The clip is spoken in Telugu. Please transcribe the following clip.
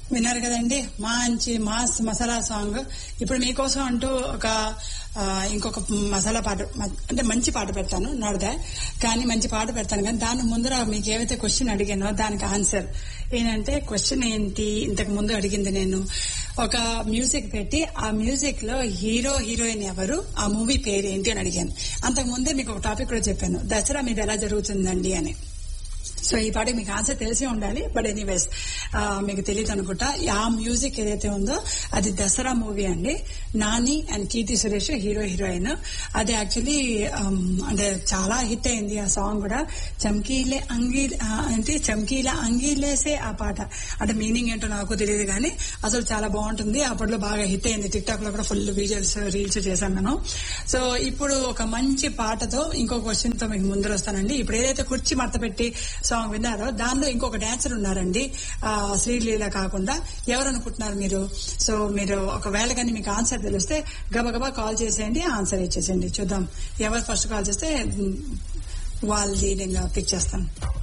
విన్నారు కదండి మంచి మాస్ మసాలా సాంగ్ ఇప్పుడు మీకోసం అంటూ ఒక ఆ, ఇంకొక మసాలా పాట మ- అంటే మంచి పాట పెడతాను నడదా కానీ మంచి పాట పెడతాను కానీ దాని ముందర మీకు ఏవైతే క్వశ్చన్ అడిగానో దానికి ఆన్సర్ ఏంటంటే క్వశ్చన్ ఏంటి ఇంతకు ముందు అడిగింది నేను ఒక మ్యూజిక్ పెట్టి ఆ మ్యూజిక్ లో హీరో హీరోయిన్ ఎవరు ఆ మూవీ పేరు ఏంటి అని అడిగాను అంతకు ముందే మీకు ఒక టాపిక్ కూడా చెప్పాను దసరా మీద ఎలా జరుగుతుందండి అని సో ఈ పాటకి మీకు ఆన్సర్ తెలిసి ఉండాలి బట్ ఎనీవేస్ మీకు తెలియదు అనుకుంటా ఆ మ్యూజిక్ ఏదైతే ఉందో అది దసరా మూవీ అండి Nani and Keerthy Suresh hero heroine అది యాక్చువల్లీ అంటే చాలా హిట్ అయింది ఆ సాంగ్ కూడా చమ్కీలే అంగీ ఆ, అంటే చమ్కీల అంగీలేసే ఆ పాట అంటే మీనింగ్ ఏంటో నాకు తెలియదు కానీ అసలు చాలా బాగుంటుంది అప్పట్లో బాగా హిట్ అయింది టిక్ టాక్ లో కూడా ఫుల్ వీడియోస్ రీల్స్ చేశాను నేను సో ఇప్పుడు ఒక మంచి పాటతో ఇంకో క్వశ్చన్ తో మీకు ముందర వస్తానండి ఇప్పుడు ఏదైతే కుర్చీ మడత పెట్టి సాంగ్ విన్నారో దానిలో ఇంకొక డాన్సర్ ఉన్నారండి ఆ, శ్రీలీల కాకుండా ఎవరు అనుకుంటున్నారు మీరు సో మీరు ఒకవేళ కానీ మీకు ఆన్సర్ తెలిస్తే గబగబా కాల్ చేసేయండి ఆన్సర్ ఇచ్చేసేయండి చూద్దాం ఎవరు ఫస్ట్ కాల్ చేస్తే మ్, వాళ్ళది నేను పిక్ చేస్తాను